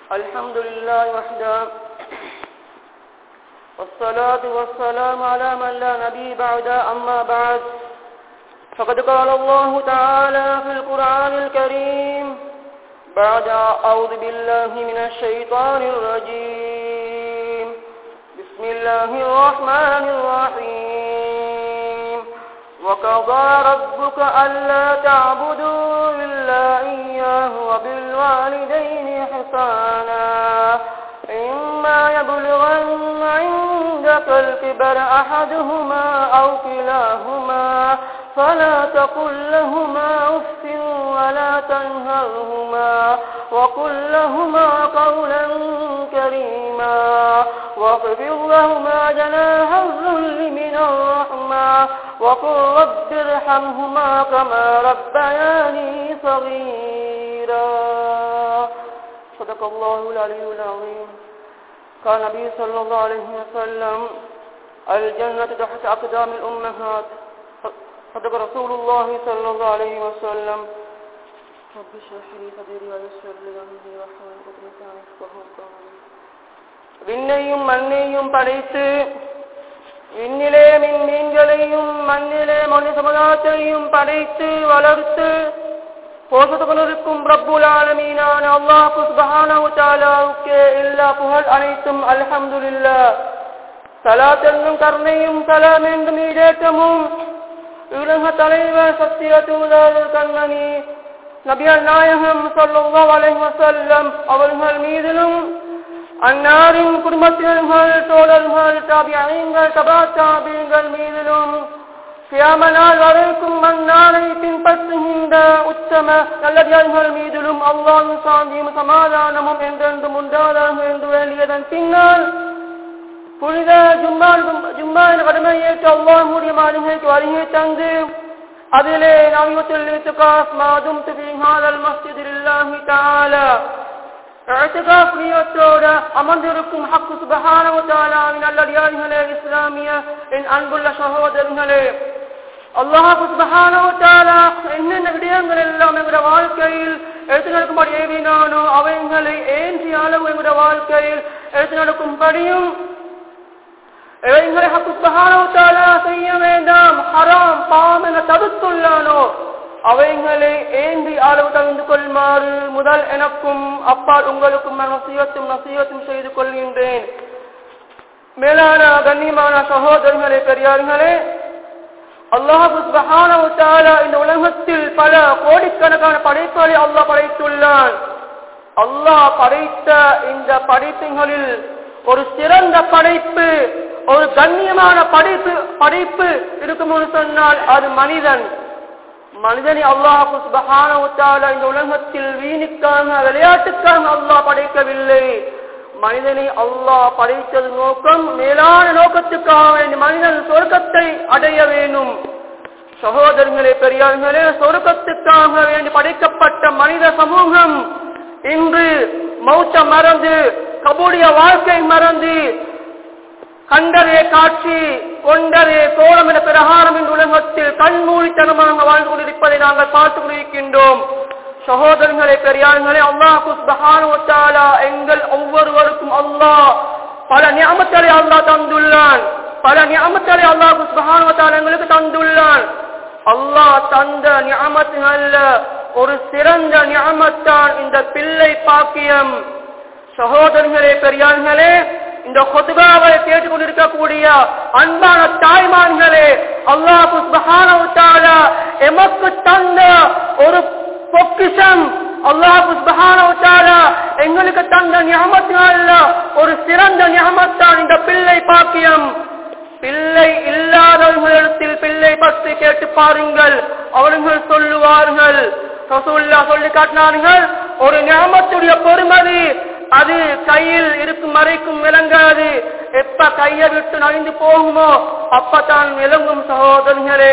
الحمد لله وحده والصلاة والسلام على من لا نبي بعد أما بعد فقد قال الله تعالى في القرآن الكريم بعد أعوذ بالله من الشيطان الرجيم بسم الله الرحمن الرحيم وقضى ربك ألا تعبدوا إلا إياه وبالوالدين إحسانا إما يبلغن عندك الكبر أحدهما أو كلاهما فلا تقل لهما أف ولا تنهرهما وقل لهما قولا كريما واخفض لهما جناح الذل من الرحمة وقل رب ارحمهما كما ربياني صغيرا صدق الله العلي العظيم قال النبي صلى الله عليه وسلم الجنة تحت أقدام الأمهات صدق رسول الله صلى الله عليه وسلم رب اشرح لي صدري ويسر لي امري واحلل عقدة من يفقهوا قولي விண்ணையும் மண்ணையும் படைத்து விண்ணிலே மின் மீன்களையும் மண்ணிலே மனித சமுதாயத்தையும் படைத்து வளர்த்து போசத்து கொண்டிருக்கும் ரப்புல் ஆலமீனான அல்லாஹ் சுப்ஹானஹு தஆலாவுக்கு எல்லா புகழ் அனைத்தும் அல்ஹம்துலில்லாஹ் சலாத் என்னும் கருணையும் சலாம் என்றும் ஈடேற்றமும் உலக தலைவர் சத்திய தூதர் கண்மணி நபியல் நாயகம் சொல்லுல்லாஹு அலைஹி வஸல்லம் அவர்கள் மீதிலும் அன்னாரின் குடும்பத்தினர்கள் தோழர்கள் தாபியங்கள் தபா தாபியங்கள் மீதிலும் கியாமனால் வரைக்கும் அந்நாளை பின்பற்றுகின்ற உத்தம நல்லடியார்கள் மீதிலும் அல்லாஹ் சாந்தியும் சமாதானமும் என்றென்றும் உண்டாதாக என்று வேண்டியதன் பின்னால் புனித ஜும்மான் ஜும்மா என்ற கடமையேற்று அல்லாஹுடைய மாளிகைக்கு வருகை தந்து அதிலே நவியத்தில் இத்துகாஸ் மாதும் துபிஹாதல் மஸ்ஜிதில் இல்லாஹி தஆலா இஅ்திகாஃப் நியத்தோட அமர்ந்திருக்கும் ஹக்கு சுப்ஹானஹு தஆலாவின் நல்லடியார்களே இஸ்லாமிய என் அன்புள்ள சகோதரர்களே அல்லாஹ் சுப்ஹானஹு தஆலா என்னென்ன விடயங்கள் எல்லாம் எங்களுடைய வாழ்க்கையில் எடுத்து நடக்கும்படி ஏவினானோ அவைகளை ஏன்றிய அளவு எங்களுடைய வாழ்க்கையில் எடுத்து நடக்கும்படியும் இவைகளை ஹக்குஸ்பகானவத்தாலா செய்ய வேண்டாம் ஹராம் பாம் என தடுத்துள்ளானோ அவைகளை ஏந்தி அளவு தகுந்து கொள்ளுமாறு முதல் எனக்கும் அப்பால் உங்களுக்கும் நான் நசியத்தும் நசியத்தும் செய்து கொள்கின்றேன் மேலான கண்ணியமான சகோதரர்களே பெரியார்களே அல்லாஹால இந்த உலகத்தில் பல கோடிக்கணக்கான படைப்புகளை அல்லாஹ் படைத்துள்ளான் அல்லாஹ் படைத்த இந்த படைப்புகளில் ஒரு சிறந்த படைப்பு ஒரு கண்ணியமான படைப்பு படைப்பு இருக்கும்னு சொன்னால் அது மனிதன் மனிதனை அல்லாஹு சுபஹான இந்த உலகத்தில் வீணுக்காக விளையாட்டுக்காக அல்லாஹ் படைக்கவில்லை மனிதனை அல்லாஹ் படைத்தது நோக்கம் மேலான நோக்கத்துக்காக வேண்டி மனிதன் சொர்க்கத்தை அடைய வேணும் சகோதரர்களே பெரியார்களே சொர்க்கத்துக்காக வேண்டி படைக்கப்பட்ட மனித சமூகம் இன்று மௌத்த மறந்து கபூடிய வாழ்க்கை மறந்து கண்டரே காட்சி கொண்டரே கோலம் என பிரகாரம் என்ற உலகத்தில் கண்மூடித்தனமாக வாழ்ந்து கொண்டிருப்பதை நாங்கள் பார்த்துக் கொண்டிருக்கின்றோம் சகோதரர்களே பெரியார்களே அல்லாஹ் குஸ்பஹானுவத்தாலா எங்கள் ஒவ்வொருவருக்கும் அல்லாஹ் பல ஞாபகத்தை அல்லாஹ் தந்துள்ளான் பல ஞாபகத்தை அல்லாஹ் குஸ்பஹானுவத்தாலா எங்களுக்கு தந்துள்ளான் அல்லாஹ் தந்த ஞாபகங்கள்ல ஒரு சிறந்த ஞாபகத்தான் இந்த பிள்ளை பாக்கியம் சகோதரர்களே பெரியார்களே இந்த கொதுபாவை கேட்டுக் கொண்டிருக்கக்கூடிய அன்பான தாய்மான்களே அல்லாஹு எமக்கு தந்த ஒரு பொக்கிஷம் அல்லாஹு எங்களுக்கு தந்த ஞாபகத்தில் ஒரு சிறந்த ஞாபகத்தான் இந்த பிள்ளை பாக்கியம் பிள்ளை இல்லாதவர்களிடத்தில் பிள்ளை பற்றி கேட்டு பாருங்கள் அவர்கள் சொல்லுவார்கள் ரசூல்லா சொல்லி காட்டினார்கள் ஒரு ஞாபகத்துடைய பொறுமதி அது கையில் இருக்கும் மறைக்கும் விளங்காது எப்ப கையை விட்டு நழிந்து போகுமோ அப்பதான் விளங்கும் சகோதரர்களே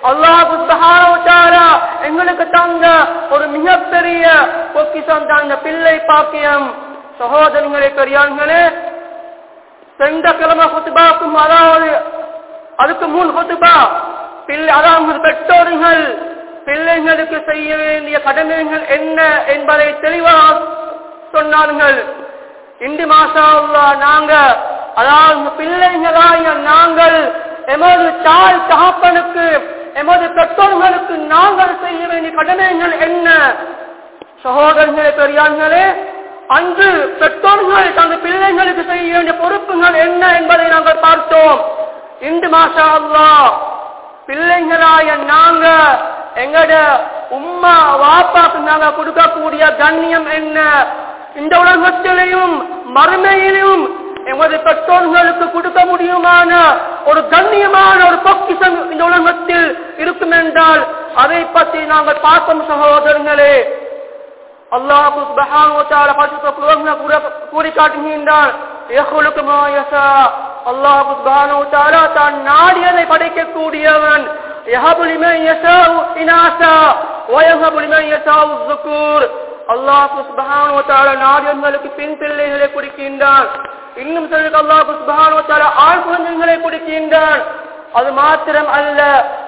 அல்லாஹு எங்களுக்கு தந்த ஒரு மிகப்பெரிய பொக்கிஷம் தான் இந்த பிள்ளை பாக்கியம் சகோதரர்களே பெரியார்களே சென்ற கிழமை குத்துபாக்கும் அதாவது அதுக்கு முன் குத்துபா பிள்ளை அதாவது பெற்றோர்கள் பிள்ளைகளுக்கு செய்ய வேண்டிய கடமைகள் என்ன என்பதை தெளிவாக சொன்னார்கள் இந்து மாசா அல்லாஹ் நாங்க அதாவது பிள்ளைகளாய நாங்கள் எமது தாய் தகப்பனுக்கு எமது பெற்றோர்களுக்கு நாங்கள் செய்ய வேண்டிய கடமைகள் என்ன சகோதரர்களே பெரியார்களே அன்று பெற்றோர்கள் தங்கள் பிள்ளைகளுக்கு செய்ய வேண்டிய பொறுப்புகள் என்ன என்பதை நாங்கள் பார்த்தோம் இந்து மாஷா அல்லாஹ் பிள்ளைங்களாய நாங்க எங்கட உம்மா வாப்பாக்கு நாங்க கொடுக்கக்கூடிய கண்ணியம் என்ன இந்த உலகத்திலையும் மறுமையிலும் எமது பெற்றோர்களுக்கு கொடுக்க முடியுமான ஒரு கண்ணியமான ஒரு பொக்கிஷம் இந்த உலகத்தில் இருக்கும் என்றால் அதை பற்றி நாங்கள் பார்ப்போம் சகோதரர்களே அல்லாஹு சுப்ஹானஹு வ தஆலா பரிசுத்த குர்ஆன்ல கூறி காட்டுகின்றான் யஹ்லுகு மா யஷா அல்லாஹு சுப்ஹானஹு வ தஆலா தான் நாடியதை படைக்கக்கூடியவன் யஹபு லிமன் யஷாஉ இனாசா வ யஹபு லிமன் யஷாஉ ذுகூர் அல்லாஹு சுப்ஹானஹு வ தஆலா நாடியவர்களுக்கு பெண் பிள்ளைகளை கொடுக்கின்றான் இன்னும் சொல்லுக்கு அல்லாஹு சுப்ஹானஹு வ தஆலா ஆண் குழந்தைகளை கொடுக்கின்றான் அது மாத்திரம் அல்ல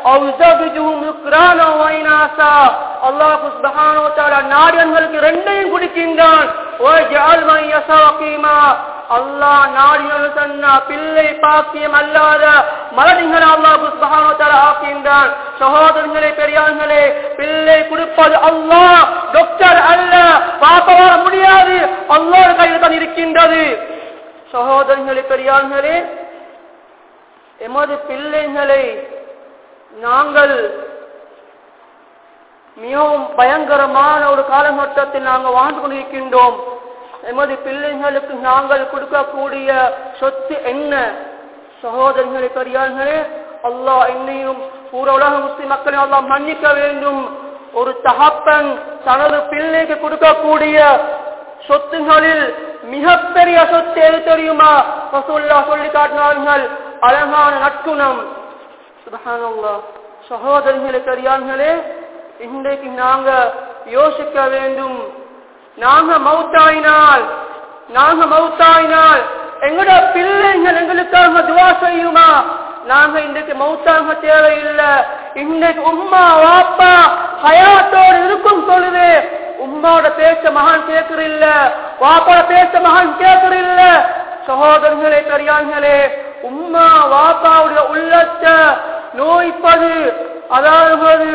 அல்லாஹு சுப்ஹானஹு வ தஆலா நாடியவர்களுக்கு ரெண்டையும் கொடுக்கின்றான் வஜஅல் மன் யஷா கீமா அல்லாஹ் நாடியவர்கள் சொன்னா பிள்ளை பாக்கியம் அல்லாத மலடிகளை அல்லாஹு சுப்ஹானஹு வ தஆலா ஆக்கின்றான் சகோதரர்களே பெரியார்களே பிள்ளை கொடுப்பது அல்லாஹ் டாக்டர் அல்ல பாப்ப வர முடியாது அல்லாஹ் கையில் தான் இருக்கின்றது சகோதரர்களே பெரியார்களே எமது பிள்ளைகளை நாங்கள் மிகவும் பயங்கரமான ஒரு காலகட்டத்தில் நாங்கள் வாழ்ந்து கொண்டிருக்கின்றோம் எமது பிள்ளைகளுக்கு நாங்கள் கொடுக்கக்கூடிய சொத்து என்ன சகோதரர்களே பெரியார்களே அல்லாஹ் என்னையும் பூர உலக முஸ்லிம் மக்களை அல்லாஹ் மன்னிக்க வேண்டும் ஒரு தகப்பன் தனது பிள்ளைக்கு கொடுக்கக்கூடிய சொத்துகளில் மிகப்பெரிய சொத்து எது தெரியுமா ரசூல்லா சொல்லி காட்டினார்கள் அழகான நற்குணம் சுபஹானல்லாஹ் சகோதரிகளே பெரியார்களே இன்றைக்கு நாங்க யோசிக்க வேண்டும் நாங்க மௌத்தாயினால் நாங்க மௌத்தாயினால் எங்களோட பிள்ளைகள் எங்களுக்காக துவா செய்யுமா நாங்க இன்றைக்கு மௌத்தாக தேவையில்லை இன்னைக்கு உம்மா வாப்பா ஹயாத்தோடு இருக்கும் பொழுது உம்மாவோட பேச்ச மகான் கேட்கறில்ல வாப்பாவோட பேச்ச மகான் கேட்கறில்ல சகோதரர்களே பெரியார்களே உம்மா வாப்பாவுடைய உள்ளத்தை நோய்ப்பது அதாவது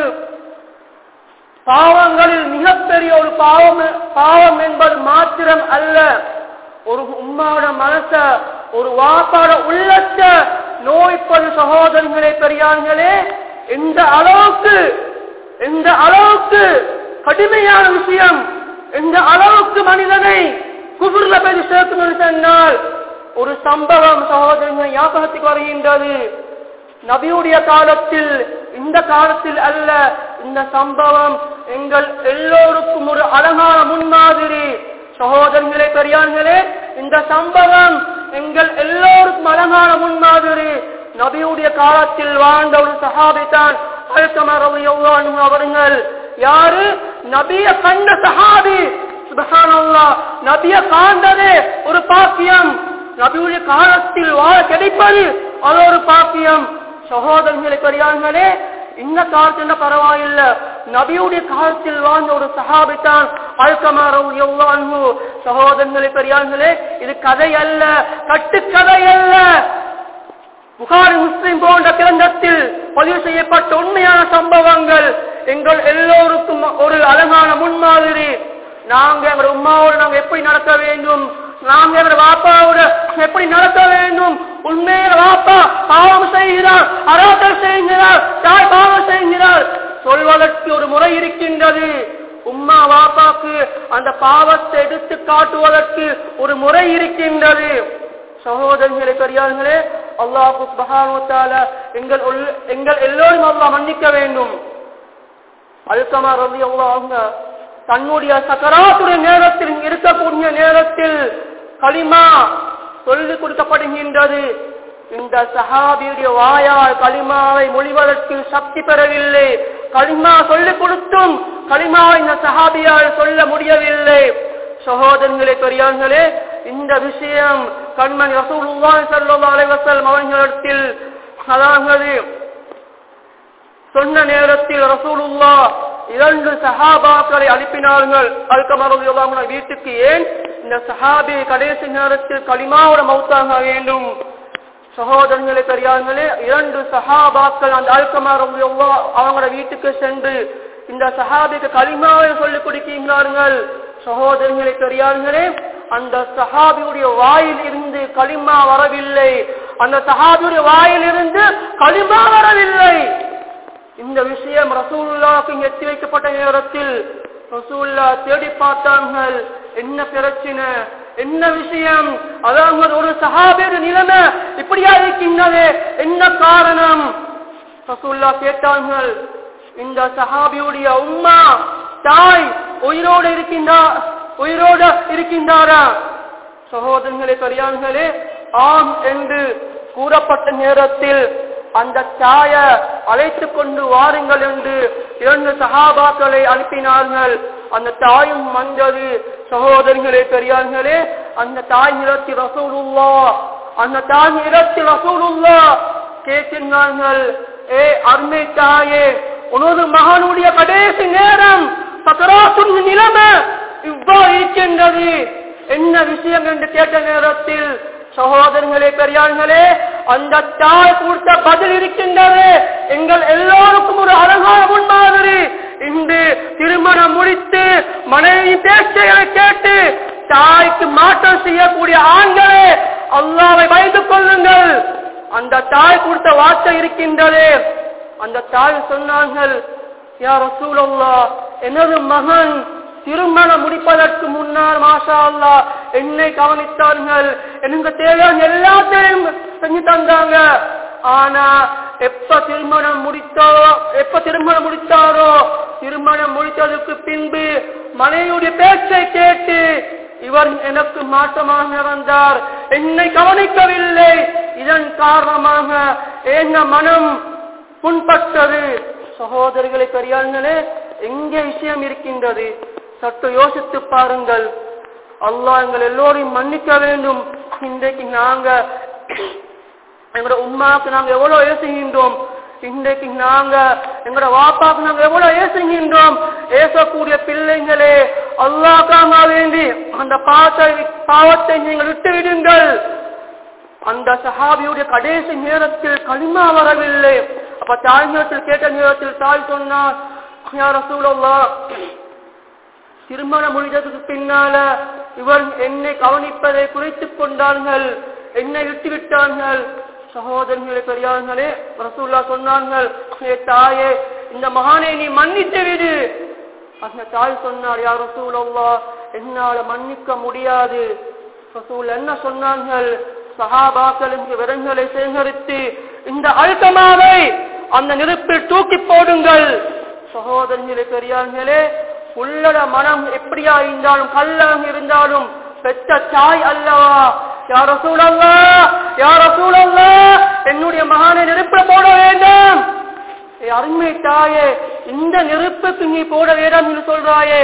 பாவங்களில் மிகப்பெரிய ஒரு பாவம் பாவம் என்பது மாத்திரம் அல்ல ஒரு உம்மாவோட மனச ஒரு வாப்பாட உள்ளத்தை நோய்ப்பது சகோதரர்களே பெரியார்களே எந்த அளவுக்கு எந்த அளவுக்கு கடுமையான விஷயம் எந்த அளவுக்கு மனிதனை குபுர்ல போய் சேர்க்கணும்னு சொன்னால் ஒரு சம்பவம் சகோதரர்கள் ஞாபகத்துக்கு வருகின்றது நபியுடைய காலத்தில் இந்த காலத்தில் அல்ல இந்த சம்பவம் எங்கள் எல்லோருக்கும் ஒரு அழகான முன்மாதிரி சகோதரர்களே பெரியார்களே இந்த சம்பவம் எங்கள் எல்லோருக்கும் அழகான முன்மாதிரி நபியுடைய காலத்தில் வாழ்ந்த ஒரு சஹாபித்தான் அவர்கள் யாரு நபிய கண்ட சஹாபி சுபஹானல்லாஹ் நபிய காண்டதே ஒரு பாக்கியம் நபியுடைய காலத்தில் வாழ கிடைப்பது அது ஒரு பாக்கியம் சகோதரர்களே பெரியார்களே இந்த காலத்தில் பரவாயில்ல நபியுடைய காலத்தில் வாழ்ந்த ஒரு சஹாபித்தான் அல்கமாரவு சகோதரர்களே பெரியார்களே இது கதை அல்ல கட்டுக்கதை அல்ல புகாரி முஸ்லிம் போன்ற கிரந்தத்தில் பதிவு செய்யப்பட்ட உண்மையான சம்பவங்கள் எங்கள் எல்லோருக்கும் ஒரு அழகான முன்மாதிரி நாங்க எங்க உமாவோடு நாங்க எப்படி நடக்க வேண்டும் நாங்க எங்க வாப்பாவோட எப்படி நடக்க வேண்டும் உண்மையில வாப்பா பாவம் செய்கிறார் அராத்தல் செய்கிறார் தாய் பாவம் செய்கிறார் சொல்வதற்கு ஒரு முறை இருக்கின்றது உம்மா வாப்பாக்கு அந்த பாவத்தை எடுத்து காட்டுவதற்கு ஒரு முறை இருக்கின்றது சகோதரர்களே பெரியார்களே அல்லாஹு சுபஹானுவத்தால எங்கள் உள்ள- எங்கள் எல்லோரும் அல்லாஹ் மன்னிக்க வேண்டும் அழுத்தமா ரவி அல்லாஹ் அவங்க தன்னுடைய சக்கராத்துடைய நேரத்தில் இருக்கக்கூடிய நேரத்தில் களிமா சொல்லிக் கொடுக்கப்படுகின்றது இந்த சஹாபியுடைய வாயால் களிமாவை மொழிவதற்கு சக்தி பெறவில்லை களிமா சொல்லிக் கொடுத்தும் களிமாவை இந்த சஹாபியால் சொல்ல முடியவில்லை சகோதரர்களே பெரியார்களே இந்த விஷயம் கண்மணி ரசூலுல்லாஹி ஸல்லல்லாஹு அலைஹி வஸல்லம் அவர்களிடத்தில் அதாவது சொன்ன நேரத்தில் ரசூலுல்லா இரண்டு சஹாபாக்களை அனுப்பினார்கள் அல்கமருடைய வீட்டுக்கு ஏன் இந்த சஹாபி கடைசி நேரத்தில் களிமாவோட மௌத்தாக வேண்டும் சகோதரர்களே பெரியார்களே இரண்டு சஹாபாக்கள் அந்த அல்கமார் அவங்களோட வீட்டுக்கு சென்று இந்த சஹாபிக்கு களிமாவை சொல்லிக் கொடுக்கிறார்கள் சகோதரர்களே பெரியார்களே அந்த சஹாபியுடைய வாயில் இருந்து களிமா வரவில்லை அந்த சஹாபியுடைய வாயில் இருந்து களிமா வரவில்லை இந்த விஷயம் ரசூல்லாவுக்கு எத்தி வைக்கப்பட்ட நேரத்தில் ரசூல்லா தேடி பார்த்தார்கள் என்ன பிரச்சனை என்ன விஷயம் அதாவது ஒரு சஹாபியோட நிலைமை இப்படியா இருக்கின்றது என்ன காரணம் ரசூல்லா கேட்டார்கள் இந்த சஹாபியுடைய உம்மா தாய் உயிரோடு இருக்கின்றா உயிரோடு இருக்கின்றாரா சகோதரர்களே பெரியார்களே ஆம் என்று கூறப்பட்ட நேரத்தில் அந்த தாய அழைத்து கொண்டு வாருங்கள் என்று இரண்டு சகாபாக்களை அனுப்பினார்கள் அந்த தாயும் வந்தது சகோதரர்களே பெரியார்களே அந்த தாய் நிறத்தி ரசூலுல்லா அந்த தாய் நிறத்தி ரசூலுல்லா கேட்கின்றார்கள் ஏ அருமை தாயே உனது மகனுடைய கடைசி நேரம் சக்கராசுன் நிலைமை இவ்வாறு இருக்கின்றது என்ன விஷயம் என்று கேட்ட நேரத்தில் சகோதரர்களே பெரியார்களே அந்த தாய் கொடுத்த பதில் இருக்கின்றது எங்கள் எல்லோருக்கும் ஒரு அழகான முன்மாதிரி இன்று திருமணம் முடித்து மனைவி பேச்சைகளை கேட்டு தாய்க்கு மாற்றம் செய்யக்கூடிய ஆண்களே அல்லாவை பயந்து கொள்ளுங்கள் அந்த தாய் கொடுத்த வார்த்தை இருக்கின்றது அந்த தாய் சொன்னார்கள் யார் ரசூலல்லா எனது மகன் திருமணம் முடிப்பதற்கு முன்னால் மாஷா அல்லா என்னை கவனித்தார்கள் எனக்கு தேவையான எல்லாத்தையும் செஞ்சு தந்தாங்க ஆனா எப்ப திருமணம் முடித்தாரோ எப்ப திருமணம் முடித்தாரோ திருமணம் முடித்ததற்கு பின்பு மனைவியுடைய பேச்சை கேட்டு இவர் எனக்கு மாற்றமாக வந்தார் என்னை கவனிக்கவில்லை இதன் காரணமாக என்ன மனம் புண்பட்டது சகோதரிகளை பெரியார்களே எங்கே விஷயம் இருக்கின்றது சற்று யோசித்து பாருங்கள் அல்லாஹ் எங்கள் எல்லோரையும் மன்னிக்க வேண்டும் இன்றைக்கு நாங்க எங்களோட உமாவுக்கு நாங்க எவ்வளவு ஏசுகின்றோம் இன்றைக்கு நாங்க எங்களோட வாப்பாக்கு நாங்க எவ்வளவு ஏசுகின்றோம் ஏசக்கூடிய பிள்ளைங்களே அல்லாக்காக வேண்டி அந்த பாவத்தை பாவத்தை நீங்கள் விட்டு விடுங்கள் அந்த சஹாபியுடைய கடைசி நேரத்தில் களிமா வரவில்லை அப்ப தாய் நேரத்தில் கேட்ட நேரத்தில் தாய் சொன்னார் யார் ரசூலல்லா திருமணம் முடிந்ததுக்கு பின்னால இவர் என்னை கவனிப்பதை குறைத்துக் கொண்டார்கள் என்னை விட்டு விட்டார்கள் சகோதரர்களே பெரியார்களே ரசூல்லா சொன்னார்கள் "ஏ தாயே இந்த மகானை நீ மன்னித்து விடு அந்த தாய் சொன்னார் யார் ரசூலல்லா என்னால மன்னிக்க முடியாது ரசூல் என்ன சொன்னார்கள் சஹாபாக்களின் விரங்களை சேகரித்து இந்த அழுத்தமாவை அந்த நெருப்பில் தூக்கி போடுங்கள் சகோதரர்களே பெரியார்களே உள்ளட மனம் எப்படியா இருந்தாலும் கல்லாக இருந்தாலும் பெற்ற தாய் அல்லவா யார சூழல்லா யார சூழல்லா என்னுடைய மகானை நெருப்பில போட வேண்டாம் ஏ அருமை தாயே இந்த நெருப்புக்கு நீ போட வேண்டாம் என்று சொல்றாயே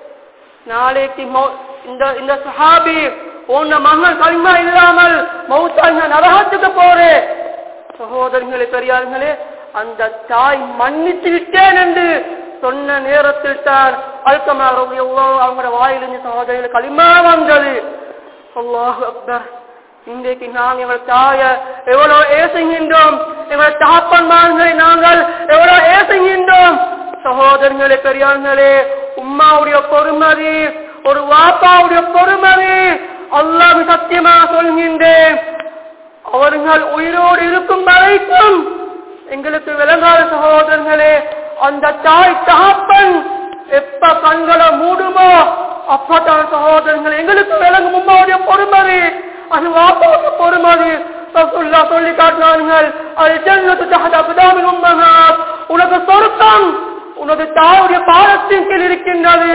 நாளைக்கு மௌ- இந்த இந்த சஹாபி உன்ன மகன் கல்மா இல்லாமல் மௌத்தாங்க நரகத்துக்கு போறேன் சகோதரர்களே பெரியார்களே அந்த தாய் மன்னித்து விட்டேன் என்று சொன்ன நேரத்தில் தான் அழுக்கமாக அவங்களோட வாயிலிருந்து சகோதரிகள் களிமா வந்தது அல்லாஹ் அக்பர் இன்றைக்கு நாங்கள் எங்கள் தாய எவ்வளவு ஏசுகின்றோம் எங்கள் தாப்பன்மார்களை நாங்கள் எவ்வளவு ஏசுகின்றோம் சகோதரர்களே பெரியார்களே உம்மாவுடைய பொறுமதி ஒரு வாப்பாவுடைய பொறுமதி அல்லாஹ் சத்தியமாக சொல்கின்றேன் அவர்கள் உயிரோடு இருக்கும் வரைக்கும் எங்களுக்கு விளங்காத சகோதரர்களே அந்த தாய் தகப்பன் எப்ப கண்களை மூடுமோ அப்பதான் சகோதரர்கள் எங்களுக்கு விளங்கும் உம்மாவுடைய பொறுமதி அது வாப்பாவுக்கு பொறுமதி ரசூலுல்லாஹ் சொல்லி காட்டினார்கள் அது ஜன்னத்து தஹத அக்தாமில் உம்மஹாத் உனக்கு சொருக்கம் உனது தாயுடைய பாதத்தின் கீழ் இருக்கின்றது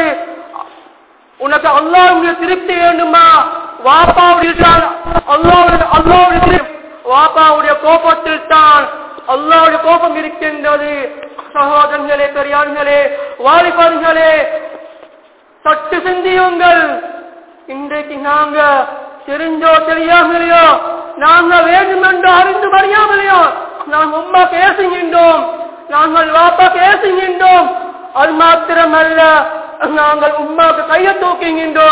உனக்கு அல்லாவுடைய திருப்தி வேண்டுமா வாப்பாவுடைய அல்லாவுடைய அல்லாவுடைய திருப்தி வாப்பாவுடைய கோபத்தில் தான் அல்லாவுடைய கோபம் இருக்கின்றது சகோதரர்களே பெரியார்களே வாலிபர்களே சட்டு சிந்தியுங்கள் இன்றைக்கு நாங்க தெரிஞ்சோ தெரியாமலையோ நாங்க வேண்டுமென்று அறிந்து அறியாமலையோ நாங்கள் உம்மா பேசுகின்றோம் நாங்கள் வாப்பா பேசுகின்றோம் அது மாத்திரமல்ல நாங்கள் உம்மாக்கு கையை தூக்குகின்றோம்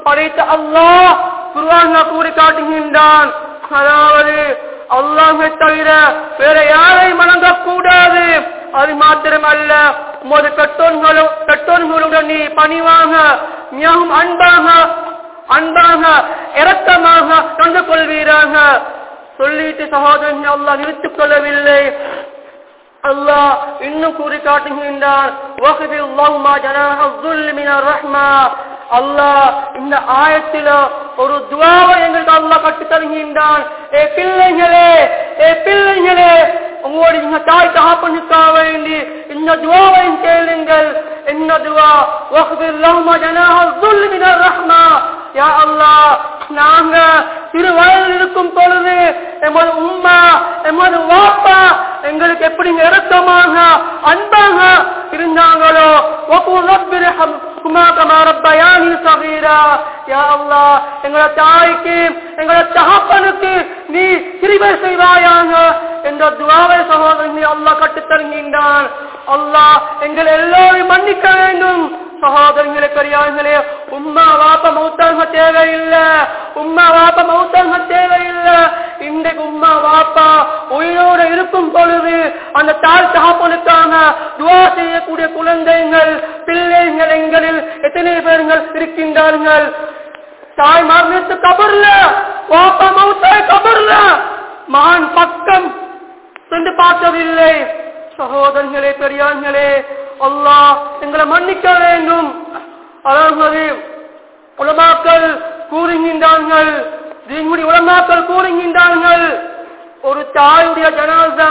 படைத்த அல்லாஹ் குர்ஆன்ல கூறி காட்டுகின்றான் அதாவது அல்லாஹை தவிர வேற யாரை வணங்கக்கூடாது அது மாத்திரமல்ல உமது கட்டோன்களும் கட்டோன்களுடன் நீ பணிவாக மிகவும் அன்பாக அன்பாக இரக்கமாக நடந்து கொள்வீராக சொல்லிட்டு சகோதரன் அல்லாஹ் நிறுத்திக் கொள்ளவில்லை அல்லாஹ் இன்னும் கூறி காட்டுகின்றான் வஹ்பி அல்லாஹுமா ஜனாஹ الذل من الرحمة அல்லாஹ் இந்த ஆயத்தில ஒரு துவாவை எங்களுக்கு அல்லாஹ் கற்றுத் தருகின்றான் ஏ பிள்ளைகளே ஏ பிள்ளைகளே உங்களுடைய இந்த தாய் தகப்பனுக்காக வேண்டி இந்த துவாவை கேளுங்கள் என்ன துவா வஹ்பி அல்லாஹுமா ஜனாஹ الذل من الرحمة யா அல்லாஹ் நாங்க சிறு வயதில் இருக்கும் பொழுது எமது உம்மா எமது வாப்பா எங்களுக்கு எப்படி இறக்கமாக அன்பாக இருந்தாங்களோ வக்கூர் ரப்பிர் ஹம்ஹுமா கமா ரப்பயானி ஸகீரா யா அல்லாஹ் எங்களோட தாய்க்கு எங்களோட தகப்பனுக்கு நீ கிருபை செய்வாயாக என்ற துவாவை சகோதரனை அல்லாஹ் கற்றுத் தருகின்றான் அல்லாஹ் எங்கள் எல்லோரையும் மன்னிக்க வேண்டும் சகோதரங்களே பெரியார்களே உம்மா வாப்ப மௌத்தாங்க தேவையில்லை உம்மா வாப்ப மௌத்தாங்க தேவையில்லை இன்றைக்கு உம்மா வாப்பா உயிரோடு இருக்கும் பொழுது அந்த தாய் தகப்பனுக்காக துவா செய்யக்கூடிய குழந்தைகள் பிள்ளைகள் எங்களில் எத்தனை பேர்கள் இருக்கின்றார்கள் தாய் மரணத்து கபர்ல வாப்பா மௌத்தாய் கபர்ல மகான் பக்கம் சென்று பார்த்ததில்லை சகோதரர்களே பெரியார்களே அல்லாஹ் எங்களை மன்னிக்க வேண்டும் அதாவது உலமாக்கள் கூறுகின்றார்கள் தீங்குடி உலமாக்கள் கூறுகின்றார்கள் ஒரு தாயுடைய ஜனாசா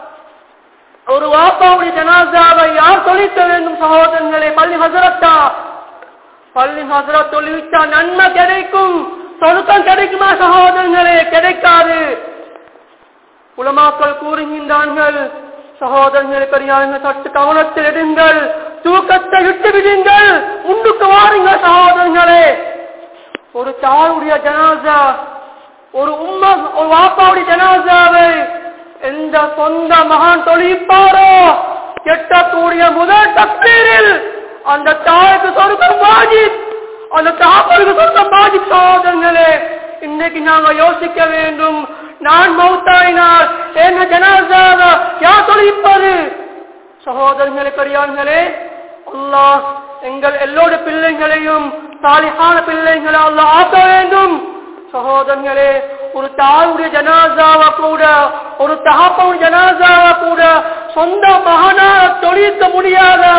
ஒரு வாப்பாவுடைய ஜனாசாவை யார் தொழிக்க வேண்டும் சகோதரர்களே பள்ளி ஹசரத்தா பள்ளி ஹசரத் தொழிவிட்டா நன்மை கிடைக்கும் சொருக்கம் கிடைக்குமா சகோதரர்களே கிடைக்காது உலமாக்கள் கூறுகின்றார்கள் சகோதரர்களே பெரியார்கள் சற்று கவனத்தில் எடுங்கள் தூக்கத்தை விட்டு விடுங்கள் முன்னுக்கு வாருங்கள் சகோதரர்களே ஒரு தாயுடைய ஜனாசா ஒரு உம்மா ஒரு வாப்பாவுடைய ஜனாசாவை எந்த சொந்த மகான் தொழிப்பாரோ எட்டக்கூடிய முதல் தக்பீரில் அந்த தாய்க்கு சொருக்கம் வாஜிப் அந்த தாப்பருக்கு சொருக்கம் வாஜிப் சகோதரர்களே இன்னைக்கு நாங்க யோசிக்க வேண்டும் நான் மௌத்தாயினால் என்ன ஜனாசாக யார் தொழிப்பது சகோதரர்களே பெரியார்களே அல்லாஹ் எங்கள் எல்லோட பிள்ளைகளையும் சாலிஹான பிள்ளைகளை அல்லாஹ் ஆக்க வேண்டும் சகோதரர்களே ஒரு தாயுடைய ஜனாசாவா கூட ஒரு தகப்பவுடைய ஜனாசாவா கூட சொந்த மகனாக தொழிக்க முடியாதா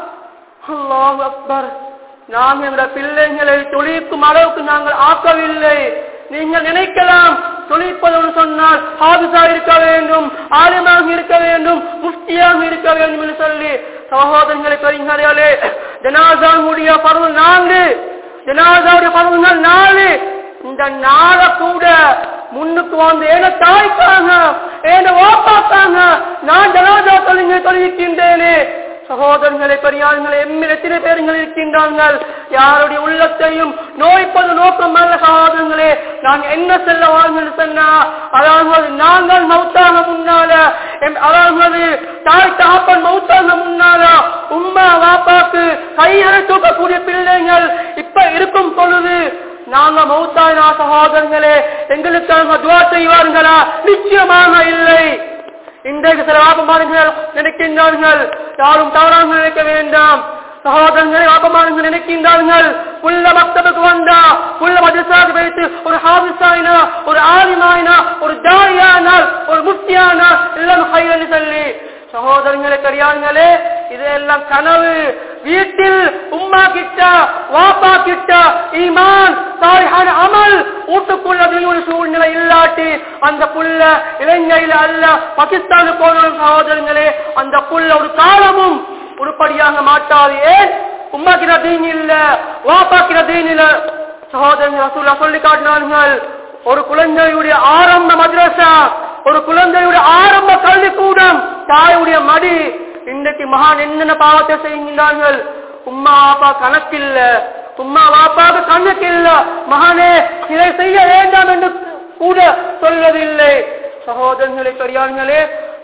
அல்லாஹ் அக்பர் நாங்கள் எங்களுடைய பிள்ளைகளை தொழிக்கும் அளவுக்கு நாங்கள் ஆக்கவில்லை நீங்கள் நினைக்கலாம் தொழிற்பது சொன்னால் ஹாபிஸா இருக்க வேண்டும் ஆலிமாக இருக்க வேண்டும் முஃப்தியாக இருக்க வேண்டும் என்று சொல்லி சகோதரங்களை பெரியங்களே ஜனாசாவுடைய பருவ நான்கு ஜனாசாவுடைய பருவங்கள் நாலு இந்த நாளை கூட முன்னுக்கு வந்து ஏன தாய்க்காக ஏன வாப்பாக்காக நான் ஜனாதா தொழிலை தொழிக்கின்றேனே சகோதரர்களே பெரியார்களே எம்மில் எத்தனை பேருங்கள் இருக்கின்றார்கள் யாருடைய உள்ளத்தையும் நோய்ப்பது நோக்கம் அல்ல சகோதரங்களே நான் என்ன செல்ல வாழ்ந்து சொன்னா அதாவது நாங்கள் மௌத்தாக முன்னால எம் அதாவது தாய் தகப்பன் மௌத்தாக முன்னால உம்மா வாப்பாக்கு கையறை தூக்கக்கூடிய பிள்ளைகள் இப்ப இருக்கும் பொழுது நாங்க மௌத்தாயினா சகோதரர்களே எங்களுக்காக துவா செய்வார்களா நிச்சயமாக இல்லை இன்றைக்கு சில வாபமானங்கள் நினைக்கின்றார்கள் யாரும் தவறாக நினைக்க வேண்டாம் சகோதரங்களை வாபமானங்கள் நினைக்கின்றார்கள் புள்ள மக்தபுக்கு வந்தா புள்ள மதிசாக வைத்து ஒரு ஹாபிஸாயினா ஒரு ஆலிமாயினா ஒரு தாரியானால் ஒரு முஃப்தியானா எல்லாம் ஹைரன்னு சொல்லி சகோதரங்களே பெரியார்களே இதெல்லாம் கனவு வீட்டில் உம்மா கிட்ட வாப்பா கிட்ட ஈமான் சாலிஹான அமல் வீட்டுக்குள்ள ஒரு சூழ்நிலை இல்லாட்டி அந்த புள்ள இலங்கையில அல்ல பாகிஸ்தானு போன சகோதரங்களே அந்த புள்ள ஒரு காலமும் உருப்படியாக மாட்டாது ஏன் உம்மா கிட்ட தீன் இல்ல வாப்பா கிட்ட தீன் இல்ல சகோதரங்க ரசூல்லா சொல்லி காட்டினார்கள் ஒரு குழந்தையுடைய ஆரம்ப மദ്രസா ஒரு குழந்தையுடைய ஆரம்ப கல்விக்கூடம் தாயுடைய மடி இன்றைக்கு மகான் என்னென்ன பாவத்தை செய்கின்றார்கள் உம்மா வாப்பா கணக்கில்ல உம்மா வாப்பாவுக்கு கணக்கில்ல மகானே இதை செய்ய வேண்டாம் என்று கூட சொல்வதில்லை சகோதரர்களே பெரியார்களே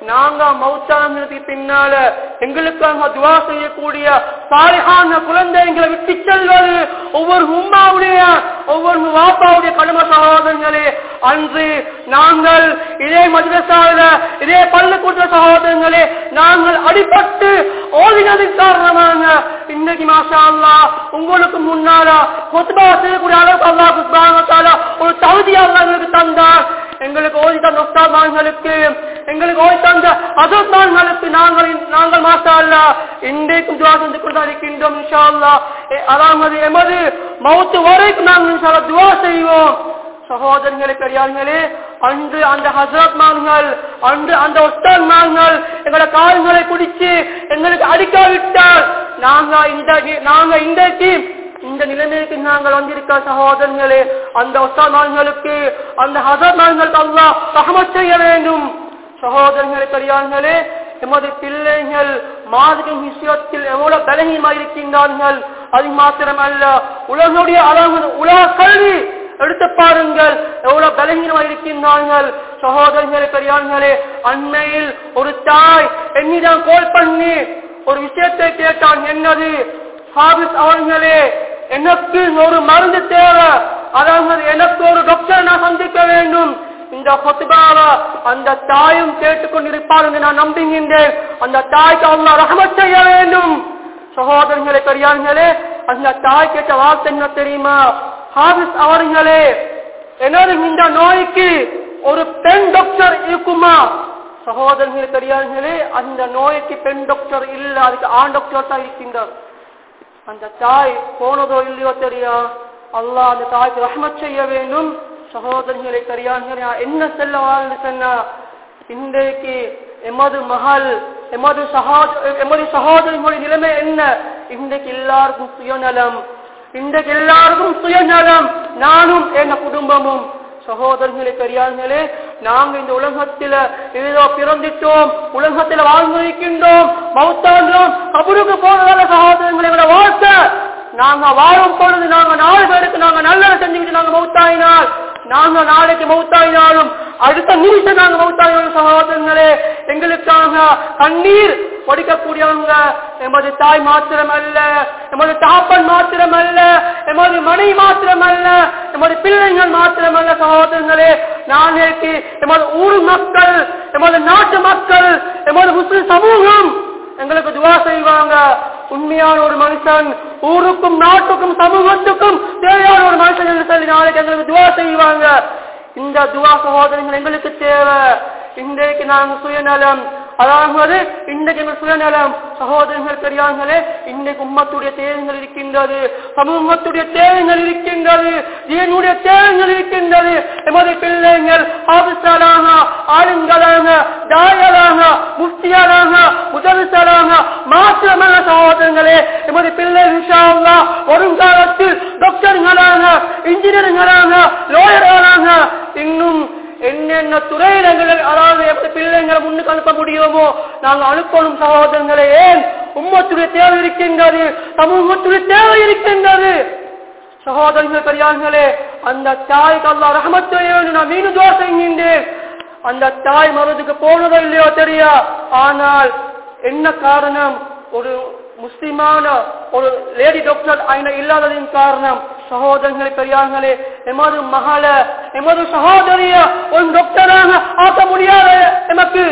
நாங்க மௌத்தானதுக்கு பின்னால எங்களுக்காக துவா செய்யக்கூடிய சாலிஹான குழந்தைகளை விட்டு செல்வது ஒவ்வொரு உம்மாவுடைய ஒவ்வொரு வாப்பாவுடைய கடமை சகோதரங்களே அன்று நாங்கள் இதே மதுரசாவில இதே பள்ளிக்கூட்ட சகோதரங்களே நாங்கள் அடிபட்டு ஓதினதுக்கு காரணமாக இன்னைக்கு மாஷா அல்லா உங்களுக்கு முன்னால கொத்துபா செய்யக்கூடிய அளவுக்கு அல்லாஹ் சுப்ஹானஹு வ தஆலா ஒரு தகுதி அல்லாஹ் எங்களுக்கு தந்தார் எங்களுக்கு ஓதி தந்த உஸ்தாத்மார்களுக்கு எங்களுக்கு ஓதி தந்த அசத்தான்களுக்கு நாங்கள் நாங்கள் மாஷா அல்லா இன்றைக்கும் துவா செஞ்சு கொண்டு இருக்கின்றோம் இன்ஷா அல்லா எ- அதாவது எமது மௌத்து வரைக்கும் நாங்கள் இன்ஷா அல்லாஹ் துவா செய்வோம் சகோதரர்களே பெரியார்களே அன்று அந்த ஹசரத் மான்கள் அன்று அந்த ஒஸ்தான் மான்கள் எங்களோட கால்களை பிடிச்சு எங்களுக்கு அடிக்காவிட்டால் நாங்க இந்த நாங்க இன்றைக்கு இந்த நிலைமைக்கு நாங்கள் வந்திருக்க சகோதரர்களே அந்த ஒஸ்தான் மான்களுக்கு அந்த ஹசரத் மான்களுக்கு அல்லாஹ் ரஹமத் செய்ய வேண்டும் சகோதரர்களே பெரியார்களே எமது பிள்ளைகள் மாதிரியின் விஷயத்தில் எவ்வளவு பலகீனமாக இருக்கின்றார்கள் அது மாத்திரமல்ல உலகுடைய அளவு உலக கல்வி எடுத்து பாருங்கள் எவ்வளவு பலகீனமாக இருக்கின்றார்கள் சகோதரர்களே பெரியார்களே அண்மையில் ஒரு தாய் என்னிடம் கோல் பண்ணி ஒரு விஷயத்தை கேட்டான் என்னது ஹாபிஸ் அவர்களே எனக்கு ஒரு மருந்து தேவை அதாவது எனக்கு ஒரு டாக்டர் நான் சந்திக்க வேண்டும் இந்த ஹொத்துபாவ அந்த தாயும் கேட்டுக்கொண்டிருப்பார் என்று நான் நம்புகின்றேன் அந்த தாய்க்கு அல்லாஹ் ரஹமத் செய்ய வேண்டும் சகோதரர்களே பெரியார்களே அந்த தாய் கேட்ட வார்த்தை என்ன தெரியுமா ஹாபிஸ் அவர்களே எனது இந்த நோய்க்கு ஒரு பெண் டாக்டர் இருக்குமா சகோதரர்களே பெரியார்களே அந்த நோய்க்கு பெண் டாக்டர் இல்ல அதுக்கு ஆண் டாக்டர் தான் இருக்கின்றார் அந்த தாய் போனதோ இல்லையோ தெரியா அல்லாஹ் அந்த தாய்க்கு ரஹ்மத் செய்ய வேண்டும் சகோதரர்களை தெரியாங்களே என்ன செல்ல வாழ்ந்து சொன்னா இன்றைக்கு எமது மகள் எமது சகோதர எமது சகோதரிகளுடைய நிலைமை என்ன இன்றைக்கு எல்லாருக்கும் சுயநலம் இன்றைக்கு எல்லாருக்கும் சுயநலம் நானும் என் குடும்பமும் சகோதரர்களே பெரியார்களே நாங்க இந்த உலகத்தில ஏதோ பிறந்திட்டோம் உலகத்தில வாழ்ந்திருக்கின்றோம் மௌத்தாண்டோம் கபருக்கு போனதால சகோதரங்களை விட வாழ்த்த நாங்க வாழும் பொழுது நாங்க நாலு பேருக்கு நாங்க நல்லதை செஞ்சுக்கிட்டு நாங்க மௌத்தாயினால் நாங்க நாளைக்கு மௌத்தாயினாலும் அடுத்த நிமிஷம் நாங்க மௌத்தாயினாலும் சகோதரங்களே எங்களுக்காக கண்ணீர் படிக்கக்கூடியவங்க எமது தாய் மாத்திரமல்ல எமது தாப்பன் மாத்திரமல்ல எமது மனை மாத்திரமல்ல எமது பிள்ளைகள் மாத்திரமல்ல சகோதரங்களே நாளைக்கு எமது ஊர் மக்கள் எமது நாட்டு மக்கள் எமது முஸ்லிம் சமூகம் எங்களுக்கு துவா செய்வாங்க உண்மையான ஒரு மனுஷன் ஊருக்கும் நாட்டுக்கும் சமூகத்துக்கும் தேவையான ஒரு மனுஷன் என்று சொல்லி நாளைக்கு எங்களுக்கு துவா செய்வாங்க இந்த துவா சகோதரங்கள் எங்களுக்கு தேவை இன்றைக்கு நாங்கள் சுயநலம் அதாவது இன்றைக்கு எங்கள் சுயநலம் சகோதரர்கள் பெரியார்களே இன்றைக்கு உம்மத்துடைய தேவைகள் இருக்கின்றது சமூகத்துடைய தேவைகள் இருக்கின்றது என்னுடைய தேவைகள் இருக்கின்றது எமது பிள்ளைகள் ஆபிசாலாக ஆளுங்களாக தாயலாக முஃப்தியாலாக முதல்சலாக மாத்திரமல்ல சகோதரங்களே எமது பிள்ளை விஷாவா வருங்காலத்தில் டாக்டர்களாக இன்ஜினியர்களாக லோயர்களாக இன்னும் என்னென்ன துறையினங்கள் அதாவது எப்படி பிள்ளைங்களை முன்னுக்கு அனுப்ப முடியுமோ நாங்கள் அனுப்பணும் சகோதரங்களே ஏன் உம்மத்துடைய தேவை இருக்கின்றது சமூகத்துடைய தேவை இருக்கின்றது சகோதரர்கள் பெரியார்களே அந்த தாய்க்கு அல்லா ரஹமத் செய்ய வேண்டும் நான் மீண்டும் துவா செய்கின்றேன் அந்த தாய் மருந்துக்கு போனதோ இல்லையோ தெரியா ஆனால் என்ன காரணம் ஒரு முஸ்லிமான ஒரு லேடி டாக்டர் அங்க இல்லாததின் காரணம் சகோதரர்களே பெரியார்களே எமது மகள எமது சகோதரிய ஒரு டாக்டராக ஆக்க முடியாத எமக்கு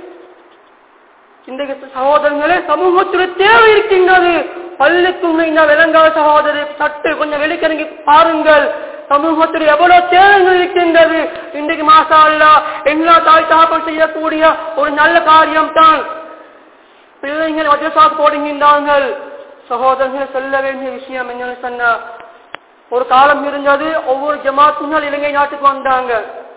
இன்றைக்கு சகோதரங்களே சமூகத்துடைய தேவை இருக்கின்றது பள்ளிக்கும் இந்த விளங்காத சகோதரி சட்டு கொஞ்சம் வெளிக்கிறங்கி பாருங்கள் சமூகத்துடைய எவ்வளவு தேவைகள் இருக்கின்றது இன்றைக்கு மாசா அல்லா எல்லா தாய் தாப்பம் செய்யக்கூடிய ஒரு நல்ல காரியம் தான் பிள்ளைகள் வஜசாத் போடுகின்றார்கள் சகோதரர்கள் சொல்ல வேண்டிய விஷயம் என்னன்னு சொன்னா ஒரு காலம் இருந்தது ஒவ்வொரு ஜமாத்துங்கள் இலங்கை நாட்டுக்கு வந்தாங்க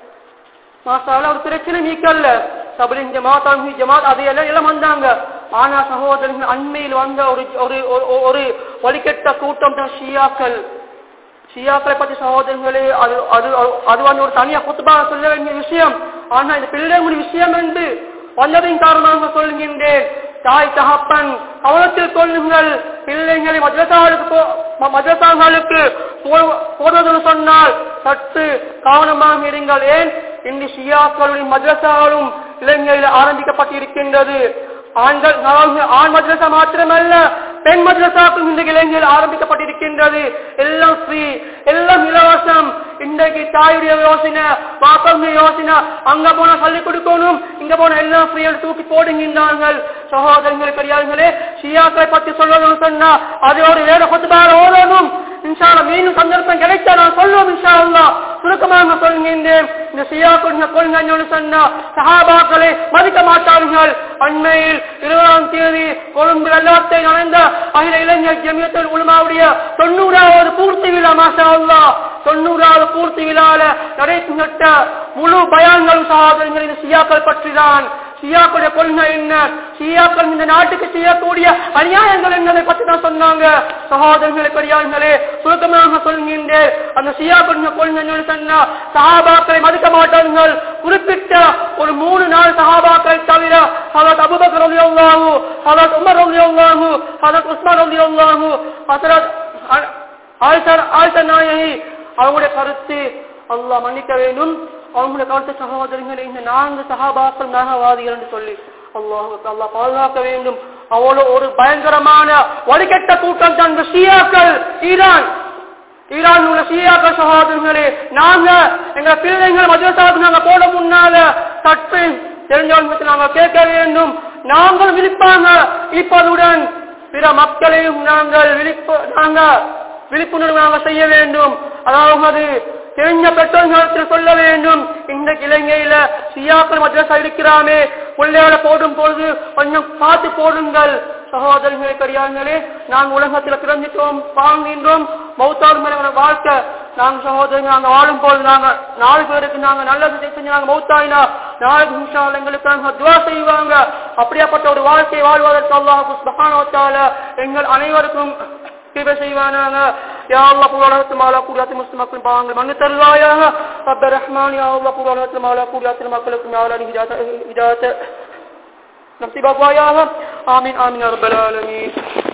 மாசால ஒரு பிரச்சனை நீக்கல்ல சபரின் ஜமாத் அன்ஹி ஜமாத் அது எல்லாம் எல்லாம் வந்தாங்க ஆனா சகோதரர்கள் அண்மையில் வந்த ஒரு ஒரு ஒரு- ஒரு வழிகெட்ட கூட்டம் தான் ஷியாக்கள் ஷியாக்களை பற்றி சகோதரர்களே அது அது அது வந்து ஒரு தனியா குத்துபா சொல்ல வேண்டிய விஷயம் ஆனா இந்த பிள்ளைங்களுடைய விஷயம் என்று வந்ததின் காரணமாக சொல்கின்றேன் தாய் தகப்பன் கவனத்தில் கொள்ளுங்கள் பிள்ளைங்களை மதரசாவுக்கு மதரசாங்களுக்கு போடுவது சொன்னால் சற்று கவனமாக இருங்கள் ஏன் இந்த ஷியாக்களுடைய மதரசாவும் இலங்கையில் ஆரம்பிக்கப்பட்டிருக்கின்றது ஆண்கள் அதாவது ஆண் மദ്രസா மாத்திரமல்ல பெண் மദ്രசாக்கும் இந்த இலங்கையில் ஆரம்பிக்கப்பட்டிருக்கின்றது எல்லாம் ஃப்ரீ எல்லாம் இலவசம் இன்றைக்கு தாயுடைய யோசனை பாப்பங்க யோசனை அங்க போனா சொல்லி கொடுக்கணும் இங்க போனா எல்லாம் ஃப்ரீ தூக்கி போடுகின்றார்கள் சகோதரங்கள் பெரியார்களே ஷியாக்களை பத்தி சொல்லணும்னு சொன்னா அது ஒரு வேற கொத்துபார ஓடணும் இன்ஷால மீண்டும் சந்தர்ப்பம் கிடைச்சா நான் சொல்லுவோம் இன்ஷா அல்லாஹ் சுருக்கமாக சொல்கின்றேன் இந்த சியா கொள்கை கொள்கைன்னு சொன்னா சஹாபாக்களை மதிக்க மாட்டார்கள் அண்மையில் இருபதாம் தேதி கொழும்பு வெள்ளத்தை நடந்த அகில இளைஞர் ஜமியத்தில் உலமாவுடைய தொண்ணூறாவது பூர்த்தி விழா மாஷா அல்லாஹ் தொண்ணூறாவது பூர்த்தி விழால நடைபெற்ற முழு பயான்கள் சகோதரங்கள் இந்த சியாக்கள் பற்றிதான் ஷியாக்களுடைய கொள்கை என்ன ஷியாக்கள் இந்த நாட்டுக்கு செய்யக்கூடிய அநியாயங்கள் என்னதை பற்றி தான் சொன்னாங்க சகோதரர்களே பெரியார்களே சுருக்கமாக சொல்கின்றேன் அந்த ஷியாக்களுடைய கொள்கை என்னன்னு சொன்னா சஹாபாக்களை மதிக்க மாட்டார்கள் குறிப்பிட்ட ஒரு மூணு நாள் சஹாபாக்களை தவிர ஹலத் அபுபக்கர் ரலி அல்லாஹு ஹலத் உமர் ரலி அல்லாஹு ஹலத் உஸ்மான் ரலி அல்லாஹு ஹசரத் ஆயிஷா ஆயிஷா நாயகி அவங்களுடைய கருத்து அல்லாஹ் மன்னிக்க வேண்டும் அவங்களுடைய கருத்து சகோதரங்களை இந்த நான்கு சகாபாக்கள் நாகவாதிகள் என்று சொல்லி அல்லாஹ் அல்லாஹ் பாதுகாக்க வேண்டும் அவ்வளவு ஒரு பயங்கரமான வழிகட்ட கூட்டம் தான் இந்த ஷியாக்கள் ஈரான் ஈரான் உள்ள ஷியாக்கள் சகோதரர்களே நாங்க எங்க பிள்ளைங்கள் மதுரசாவுக்கு நாங்க போட முன்னால சற்று தெரிஞ்சவங்க நாங்க கேட்க வேண்டும் நாங்கள் விழிப்பாங்க இப்பதுடன் பிற மக்களையும் நாங்கள் விழிப்பு நாங்க விழிப்புணர்வு நாங்கள் செய்ய வேண்டும் அதாவது தெரிஞ்ச பெற்றோர்கள் சொல்ல வேண்டும் இந்த இலங்கையில சியாக்கள் மദ്രസ இருக்கிறாமே பிள்ளைகளை போடும் பொழுது கொஞ்சம் பார்த்து போடுங்கள் சகோதரர்களே பெரியார்களே நாங்கள் உலகத்தில் பிறந்துட்டோம் வாழ்கின்றோம் மௌத்தாடு மேல வாழ்க்கை நாங்கள் சகோதரர்கள் நாங்கள் வாழும் போது நாங்க நாலு பேருக்கு நாங்க நல்லது செஞ்சு நாங்க மௌத்தாயினா நாளைக்கு இன்ஷால் எங்களுக்கு நாங்க துவா செய்வாங்க அப்படியாப்பட்ட ஒரு வாழ்க்கையை வாழ்வதற்கு அல்லாஹ் சுபஹானஹு எங்கள் அனைவருக்கும் கிருபை செய்வானாக யா அல்லாஹ் புகழத்து மாலா கூடியாத்து முஸ்லிம் மக்கள் பாவங்கள் மண்ணு தருவாயாக ரப்ப ரஹ்மான் யா அல்லாஹ் புகழத்து மாலா கூடியாத்து மக்களுக்கு மேலான ஹிதாயத் ஹிதாயத் நசீபாக்குவாயாக ஆமீன் ஆமீன் யா ரப்பல் ஆலமீன்